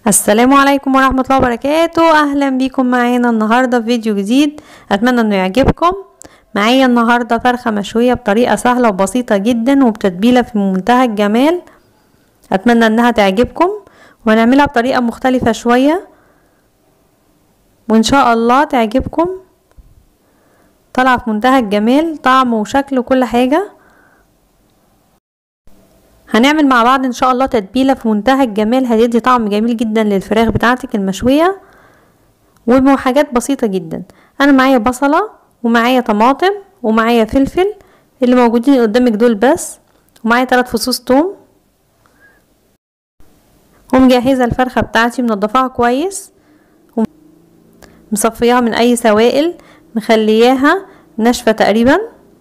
السلام عليكم ورحمة الله وبركاته أهلا بيكم معانا النهاردة في فيديو جديد أتمنى أنه يعجبكم معايا النهاردة فرخة مشوية بطريقة سهلة وبسيطة جدا وبتتبيلة في منتهى الجمال أتمنى أنها تعجبكم وهنعملها بطريقة مختلفة شوية وإن شاء الله تعجبكم طالعة في منتهى الجمال طعم وشكل وكل حاجة هنعمل مع بعض ان شاء الله تتبيله في منتهى الجمال هتدي طعم جميل جدا للفراخ بتاعتك المشويه وحاجات بسيطه جدا انا معايا بصله ومعايا طماطم ومعايا فلفل اللي موجودين قدامك دول بس ومعايا ثلاث فصوص توم ومجهزه الفرخه بتاعتي منضفاها كويس مصفياها من اي سوائل مخلياها ناشفه تقريبا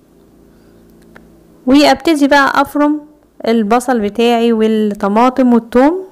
وابتدي بقى افرم البصل بتاعي والطماطم والثوم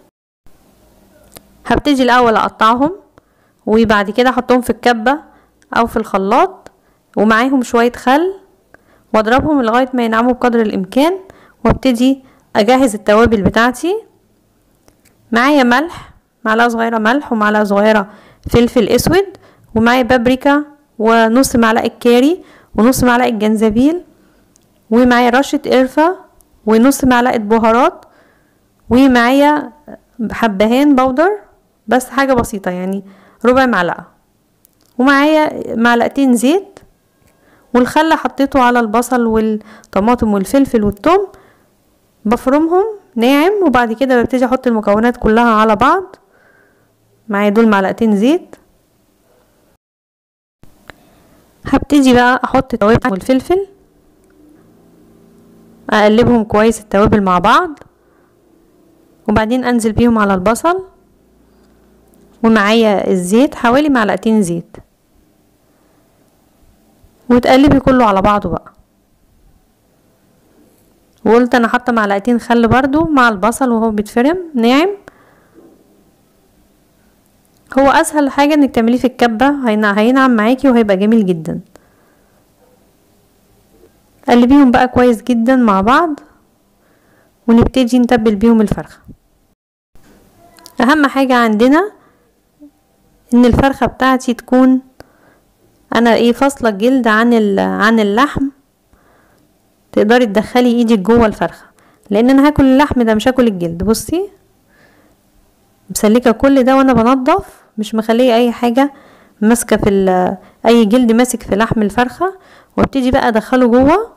هبتدي الاول اقطعهم وبعد كده احطهم في الكبه او في الخلاط ومعاهم شويه خل واضربهم لغايه ما ينعموا بقدر الامكان وابتدي اجهز التوابل بتاعتي معايا ملح معلقه صغيره ملح ومعلقه صغيره فلفل اسود ومعايا بابريكا ونص معلقه كاري ونص معلقه جنزبيل ومعايا رشه قرفه ونص معلقه بهارات ومعايا حبهان بودر بس حاجه بسيطه يعني ربع معلقه ومعايا معلقتين زيت والخل حطيته على البصل والطماطم والفلفل والثوم بفرمهم ناعم وبعد كده ببتدي احط المكونات كلها على بعض معايا دول معلقتين زيت هبتدي بقى احط التوابل والفلفل اقلبهم كويس التوابل مع بعض وبعدين انزل بيهم على البصل ومعايا الزيت حوالي معلقتين زيت وتقلبي كله على بعضه بقى وقلت انا حاطه معلقتين خل برضو مع البصل وهو بيتفرم ناعم هو اسهل حاجه انك تعمليه في الكبه هينعم معاكي وهيبقى جميل جدا قلبيهم بقى كويس جدا مع بعض ونبتدي نتبل بيهم الفرخة اهم حاجة عندنا ان الفرخة بتاعتي تكون انا ايه فاصلة الجلد عن عن اللحم تقدري تدخلي ايدك جوه الفرخة لان انا هاكل اللحم ده مش هاكل الجلد بصي مسلكة كل ده وانا بنضف مش مخليه اي حاجة ماسكة في اي جلد ماسك في لحم الفرخة وابتدي بقى ادخله جوه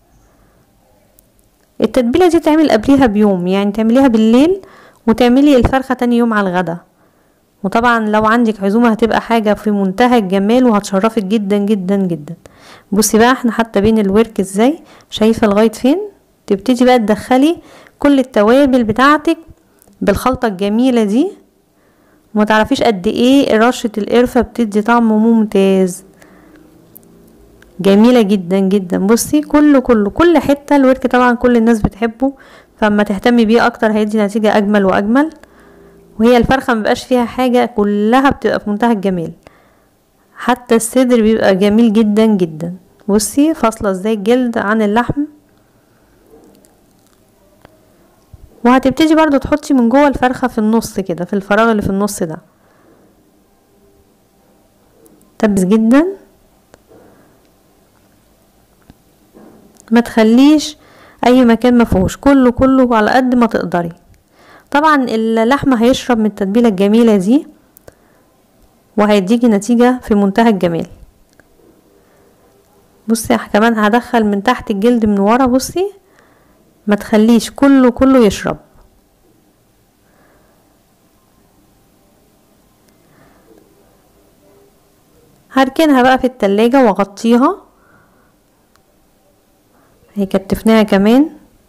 التتبيلة دي تعمل قبليها بيوم يعني تعمليها بالليل وتعملي الفرخة تاني يوم على الغدا وطبعا لو عندك عزومة هتبقى حاجة في منتهى الجمال وهتشرفك جدا جدا جدا بصي بقى احنا حتى بين الورك ازاي شايفة لغاية فين تبتدي بقى تدخلي كل التوابل بتاعتك بالخلطة الجميلة دي وما تعرفيش قد ايه رشة القرفة بتدي طعم ممتاز جميله جدا جدا بصي كله كله كل حته الورك طبعا كل الناس بتحبه فاما تهتمي بيه اكتر هيدي نتيجه اجمل واجمل وهي الفرخه مبقاش فيها حاجه كلها بتبقى في منتهى الجمال حتى الصدر بيبقى جميل جدا جدا بصي فاصله ازاي الجلد عن اللحم وهتبتدي برضو تحطي من جوه الفرخه في النص كده في الفراغ اللي في النص ده تبس جدا ما تخليش اي مكان مفيهوش كله كله على قد ما تقدري طبعا اللحم هيشرب من التتبيله الجميله دي وهيديكي نتيجه في منتهى الجمال بصي كمان هدخل من تحت الجلد من ورا بصي ما تخليش كله كله يشرب هركنها بقى في التلاجة واغطيها هي كتفناها كمان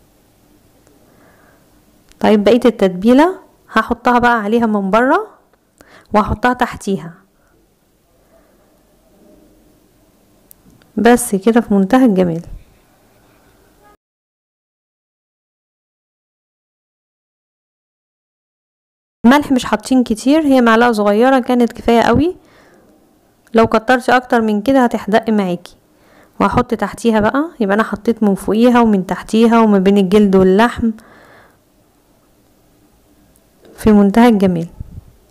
طيب بقية التتبيلة هحطها بقى عليها من بره وهحطها تحتيها بس كده في منتهى الجمال ملح مش حاطين كتير هي معلقة صغيرة كانت كفاية قوي لو كترتي اكتر من كده هتحدق معاكي وهحط تحتيها بقى يبقى انا حطيت من فوقيها ومن تحتيها وما بين الجلد واللحم في منتهى الجمال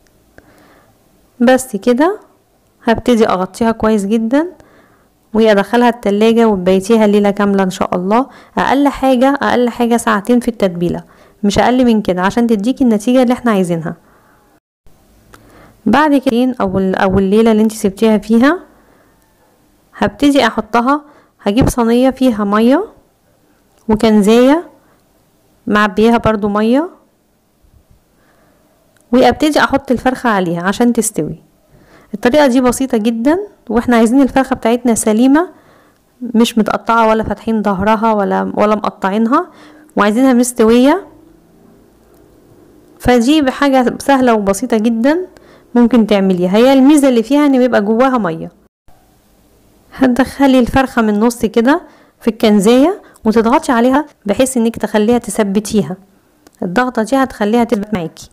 بس كده هبتدي اغطيها كويس جدا وادخلها التلاجة وتبيتيها ليلة كاملة ان شاء الله اقل حاجة اقل حاجة ساعتين في التتبيلة مش اقل من كده عشان تديكي النتيجة اللي احنا عايزينها بعد كده او او الليلة اللي انت سبتيها فيها هبتدي احطها هجيب صينية فيها مية وكنزاية معبيها برضو مية وابتدي احط الفرخة عليها عشان تستوي الطريقة دي بسيطة جدا واحنا عايزين الفرخة بتاعتنا سليمة مش متقطعة ولا فاتحين ظهرها ولا ولا مقطعينها وعايزينها مستوية فدي بحاجة سهلة وبسيطة جدا ممكن تعمليها هي الميزة اللي فيها ان بيبقى جواها مية هتدخلي الفرخة من النص كده في الكنزاية وتضغطي عليها بحيث انك تخليها تثبتيها الضغطة دي هتخليها تثبت معاكي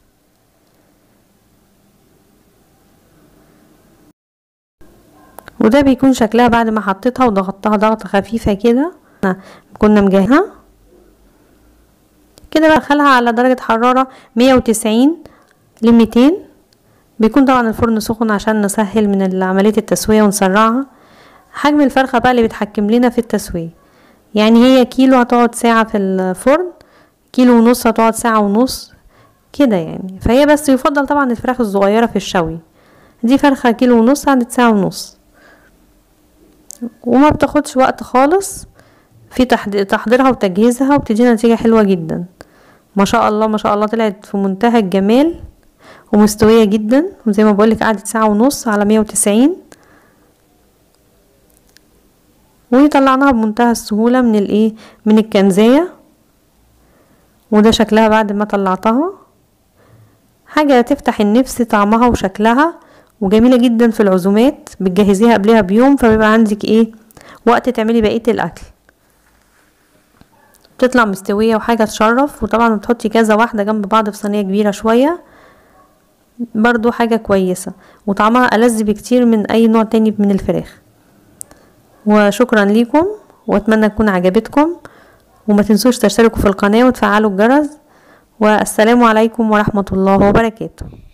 وده بيكون شكلها بعد ما حطيتها وضغطتها ضغطة خفيفة كده كنا مجهزها كده بدخلها على درجة حرارة مية وتسعين لميتين بيكون طبعا الفرن سخن عشان نسهل من عملية التسوية ونسرعها حجم الفرخة بقى اللي بيتحكم لنا في التسوية يعني هي كيلو هتقعد ساعة في الفرن كيلو ونص هتقعد ساعة ونص كده يعني فهي بس يفضل طبعا الفراخ الصغيرة في الشوي دي فرخة كيلو ونص قعدت ساعة ونص وما بتاخدش وقت خالص في تحضيرها وتجهيزها وبتدينا نتيجة حلوة جدا ما شاء الله ما شاء الله طلعت في منتهى الجمال ومستوية جدا وزي ما بقولك قعدت ساعة ونص على مية وتسعين وطلعناها بمنتهى السهولة من الايه من الكنزاية وده شكلها بعد ما طلعتها حاجة تفتح النفس طعمها وشكلها وجميلة جدا في العزومات بتجهزيها قبلها بيوم فبيبقى عندك ايه وقت تعملي بقية الاكل بتطلع مستوية وحاجة تشرف وطبعا بتحطي كذا واحدة جنب بعض في صينية كبيرة شوية برضو حاجة كويسة وطعمها ألذ بكتير من أي نوع تاني من الفراخ وشكرا ليكم واتمنى تكون عجبتكم وما تنسوش تشتركوا في القناة وتفعلوا الجرس والسلام عليكم ورحمة الله وبركاته